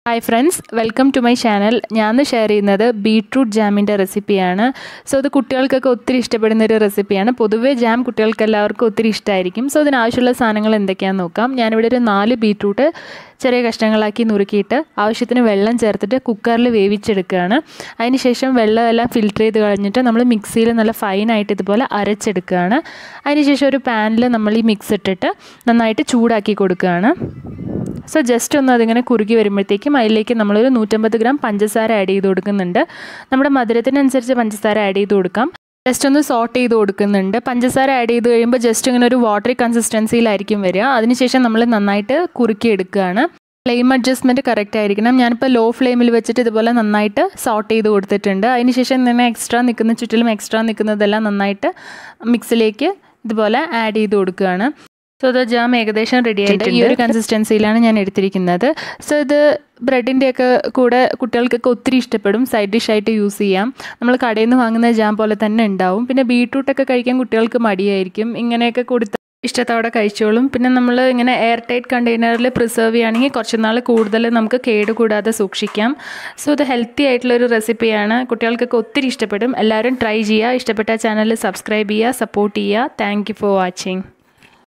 hi friends welcome to my channel ഞാൻ share ചെയ്യുന്നത് beetroot ജാമിൻ്റെ റെസിപ്പിയാണ് സോ ഇത് കുട്ടികൾക്കൊക്കെ ഒത്തിരി ഇഷ്ടപ്പെടുന്ന ഒരു റെസിപ്പിയാണ് പൊതുവേ ജാം കുട്ടികൾക്ക് എല്ലാവർക്കും ഒത്തിരി ഇഷ്ടമായിരിക്കും സോ ഇതിനാവശ്യമുള്ള സാധനങ്ങൾ എന്തൊക്കെയാണെന്ന് നോക്കാം ഞാനിവിടെ ഒരു നാല് ബീട്രൂട്ട് ചെറിയ കഷ്ണങ്ങളാക്കി നുറുക്കിയിട്ട് ആവശ്യത്തിന് വെള്ളം ചേർത്തിട്ട് കുക്കറിൽ വേവിച്ചെടുക്കുകയാണ് അതിനുശേഷം വെള്ളം എല്ലാം ഫിൽറ്റർ ചെയ്ത് കളഞ്ഞിട്ട് നമ്മൾ മിക്സിയിൽ നല്ല ഫൈനായിട്ട് ഇതുപോലെ അരച്ചെടുക്കുകയാണ് അതിനുശേഷം ഒരു പാനിൽ നമ്മൾ ഈ മിക്സ് ഇട്ടിട്ട് നന്നായിട്ട് ചൂടാക്കി കൊടുക്കുകയാണ് സോ ജസ്റ്റ് ഒന്ന് അതിങ്ങനെ കുറുകി വരുമ്പോഴത്തേക്കും അതിലേക്ക് നമ്മളൊരു നൂറ്റമ്പത് ഗ്രാം പഞ്ചസാര ആഡ് ചെയ്ത് കൊടുക്കുന്നുണ്ട് നമ്മുടെ മധുരത്തിനനുസരിച്ച് പഞ്ചസാര ആഡ് ചെയ്ത് കൊടുക്കാം ജസ്റ്റ് ഒന്ന് സോട്ട് ചെയ്ത് കൊടുക്കുന്നുണ്ട് പഞ്ചസാര ആഡ് ചെയ്ത് കഴിയുമ്പോൾ ജസ്റ്റ് ഇങ്ങനെ ഒരു വാട്ടറി കൺസിസ്റ്റൻസിയിലായിരിക്കും വരിക അതിനുശേഷം നമ്മൾ നന്നായിട്ട് കുറുക്കി എടുക്കുകയാണ് ഫ്ലെയിം അഡ്ജസ്റ്റ്മെൻറ്റ് കറക്റ്റ് ആയിരിക്കണം ഞാനിപ്പോൾ ലോ ഫ്ലെയിമിൽ വെച്ചിട്ട് ഇതുപോലെ നന്നായിട്ട് സോട്ട് ചെയ്ത് കൊടുത്തിട്ടുണ്ട് അതിനുശേഷം തന്നെ എക്സ്ട്രാ നിൽക്കുന്ന ചുറ്റിലും എക്സ്ട്രാ നിൽക്കുന്നതെല്ലാം നന്നായിട്ട് മിക്സിലേക്ക് ഇതുപോലെ ആഡ് ചെയ്ത് കൊടുക്കുകയാണ് സോ ഇത് ജാം ഏകദേശം റെഡി ആയിട്ട് ഈ ഒരു കൺസിസ്റ്റൻസിയിലാണ് ഞാൻ എടുത്തിരിക്കുന്നത് സോ ഇത് ബ്രെഡിൻ്റെയൊക്കെ കൂടെ കുട്ടികൾക്കൊക്കെ ഒത്തിരി ഇഷ്ടപ്പെടും സൈഡ് ഡിഷായിട്ട് യൂസ് ചെയ്യാം നമ്മൾ കടയിൽ നിന്ന് വാങ്ങുന്ന ജാം പോലെ തന്നെ ഉണ്ടാവും പിന്നെ ബീട്രൂട്ടൊക്കെ കഴിക്കാൻ കുട്ടികൾക്ക് മടിയായിരിക്കും ഇങ്ങനെയൊക്കെ കൊടുത്ത് ഇഷ്ടത്തോടെ കഴിച്ചോളും പിന്നെ നമ്മൾ ഇങ്ങനെ എയർ ടൈറ്റ് കണ്ടെയ്നറിൽ പ്രിസർവ് ചെയ്യുകയാണെങ്കിൽ കുറച്ച് നാൾ കൂടുതൽ നമുക്ക് കേടുകൂടാതെ സൂക്ഷിക്കാം സോ ഇത് ഹെൽത്തി ആയിട്ടുള്ളൊരു റെസിപ്പിയാണ് കുട്ടികൾക്കൊക്കെ ഒത്തിരി ഇഷ്ടപ്പെടും എല്ലാവരും ട്രൈ ചെയ്യുക ഇഷ്ടപ്പെട്ട ചാനൽ സബ്സ്ക്രൈബ് ചെയ്യുക സപ്പോർട്ട് ചെയ്യുക താങ്ക് ഫോർ വാച്ചിങ്